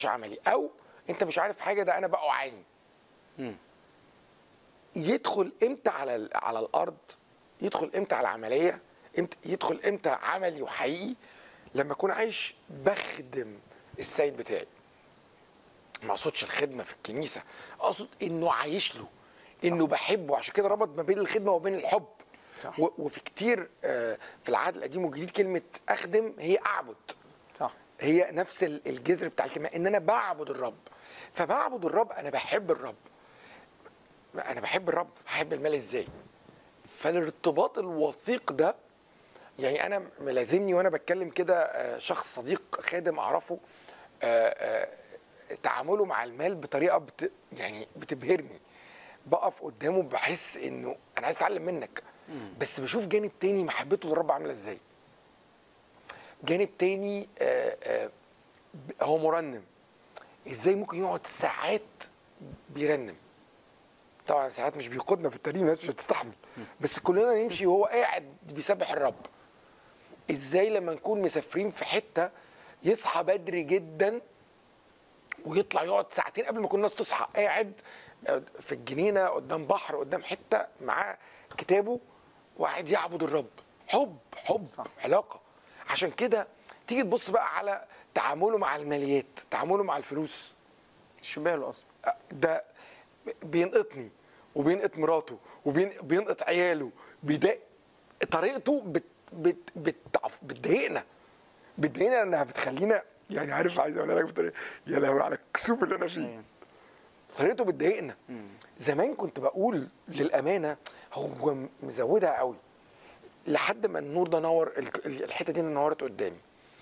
عملي او انت مش عارف حاجه ده انا بقى اعاني يدخل امتى على ال- على الارض يدخل امتى على العمليه امتى يدخل امتى عملي وحقيقي لما اكون عايش بخدم السيد بتاعي ما اقصدش الخدمه في الكنيسه اقصد انه عايش له انه بحبه عشان كده ربط ما بين الخدمه وبين الحب صح. و- وفي كتير آه، في العهد القديم والجديد كلمه اخدم هي اعبد صح هي نفس ال- الجذر بتاع الكلمه ان انا بعبد الرب فبعبد الرب انا بحب الرب انا بحب الرب هحب المال ازاي فالارتباط الوثيق ده يعني انا ملازمني وانا بتكلم كده آه، شخص صديق خادم اعرفه آه، آه، تعامله مع المال بطريقه بت يعني بتبهرني بقف قدامه بحس انه انا عايز اتعلم منك بس بشوف جانب تاني محبته للرب عامله ازاي جانب تاني آه، آه، ب- هو مرنم ازاي ممكن يقعد ساعات بيرنم طبعا ساعات مش بيقودنا في الترنيم الناس مش هتستحمل بس كلنا نمشي وهو قاعد بيسبح الرب ازاي لما نكون مسافرين في حته يصحى بدري جدا ويطلع يقعد ساعتين قبل ما كل الناس تصحى قاعد آه، في الجنينه قدام بحر قدام حته معاه كتابه وقاعد يعبد الرب حب حب صح. علاقه عشان كده تيجي تبص بقى على تعامله مع الماليات تعامله مع الفلوس شبه له اصلا ده بينقطني وبينقط مراته وبينقط عياله بيضايق طريقته بت بت بتعف- بتضايقنا بتضايقنا لانها بتخلينا يعني عارف عايز اقول لك بطريقه يا لهوي على الكسوف اللي انا فيه أيوة. طريقته بتضايقنا زمان كنت بقول للامانه هو مزودها قوي لحد ما النور ده نور ال- ال- الحته دي نورت قدامي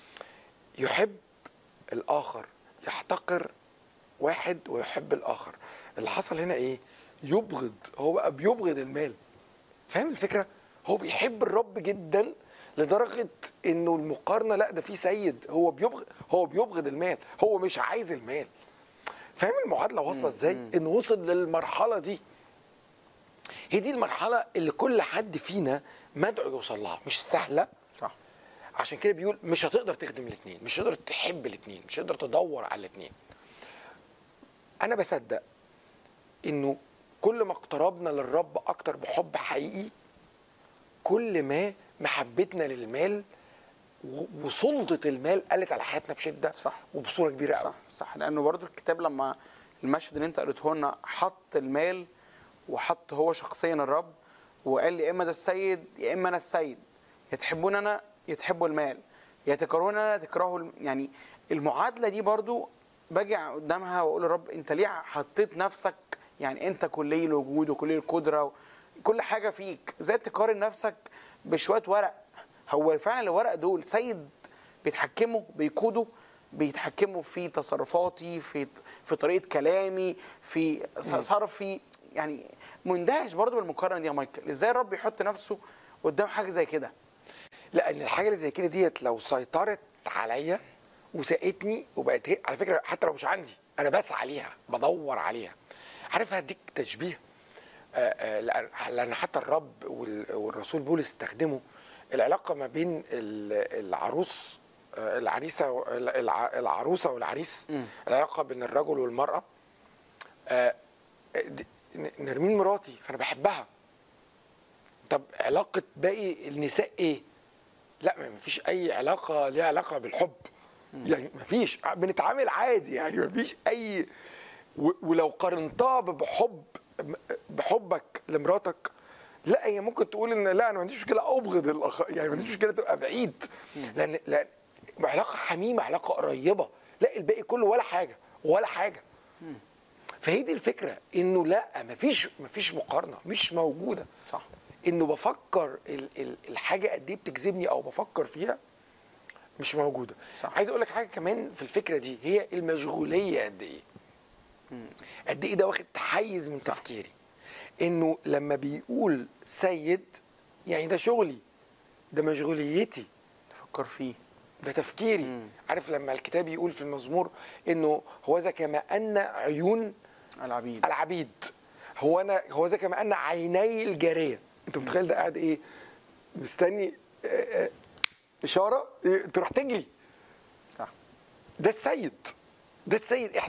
يحب الاخر يحتقر واحد ويحب الاخر اللي حصل هنا ايه يبغض هو بقى بيبغض المال فاهم الفكره هو بيحب الرب جدا لدرجه انه المقارنه لا ده في سيد هو بيبغض هو بيبغض المال هو مش عايز المال فاهم المعادله واصله ازاي انه وصل للمرحله دي هي دي المرحله اللي كل حد فينا مدعو يوصل لها مش سهله صح عشان كده بيقول مش هتقدر تخدم الاثنين مش هتقدر تحب الاثنين مش هتقدر تدور على الاثنين انا بصدق انه كل ما اقتربنا للرب اكتر بحب حقيقي كل ما محبتنا للمال و- وسلطه المال قلت على حياتنا بشده صح. وبصوره كبيره قوي صح صح لانه برضو الكتاب لما المشهد اللي انت قريته لنا حط المال وحط هو شخصيا الرب وقال لي يا اما ده السيد يا اما انا السيد يا تحبون انا يا تحبوا المال يا تكرهون انا يا تكرهوا الم- يعني المعادله دي برضو باجي قدامها واقول يا رب انت ليه حطيت نفسك يعني انت كلي الوجود وكلي القدره و- كل حاجه فيك ازاي تقارن نفسك بشويه ورق هو فعلا الورق دول سيد بيتحكموا بيقودوا بيتحكموا في تصرفاتي في في طريقه كلامي في ص- صرفي يعني مندهش برضو بالمقارنه دي يا مايكل ازاي الرب يحط نفسه قدام حاجه زي كده لان الحاجه اللي زي كده ديت لو سيطرت عليا وسقتني وبقت هي على فكره حتى لو مش عندي انا بسعى عليها بدور عليها عارف هديك تشبيه آه، آه، لأن- لان حتى الرب وال- والرسول بولس استخدموا العلاقه ما بين ال- العروس آه، العريسه و- الع- العروسه والعريس العلاقه بين الرجل والمراه آه، دي- ن- نرمين مراتي فانا بحبها طب علاقه باقي النساء ايه لا ما فيش اي علاقه ليها علاقه بالحب يعني ما فيش بنتعامل عادي يعني ما فيش اي و- ولو قارنتها بحب بحبك لمراتك لا هي ممكن تقول ان لا انا ما عنديش مشكله ابغض الاخ يعني ما عنديش مشكله تبقى بعيد لان لان علاقه حميمه علاقه قريبه لا الباقي كله ولا حاجه ولا حاجه فهي دي الفكره انه لا مفيش مفيش مقارنه مش موجوده صح انه بفكر ال- ال- الحاجه قد ايه بتجذبني او بفكر فيها مش موجوده صح. عايز اقول لك حاجه كمان في الفكره دي هي المشغوليه قد ايه قد ايه ده واخد تحيز من صح. تفكيري انه لما بيقول سيد يعني ده شغلي ده مشغوليتي تفكر فيه ده تفكيري عارف لما الكتاب يقول في المزمور انه هو ذا كما ان عيون العبيد العبيد هو انا هو ذا كما ان عيني الجاريه انت متخيل ده قاعد ايه مستني آه، آه، اشاره إيه، تروح تجري صح ده السيد ده السيد احنا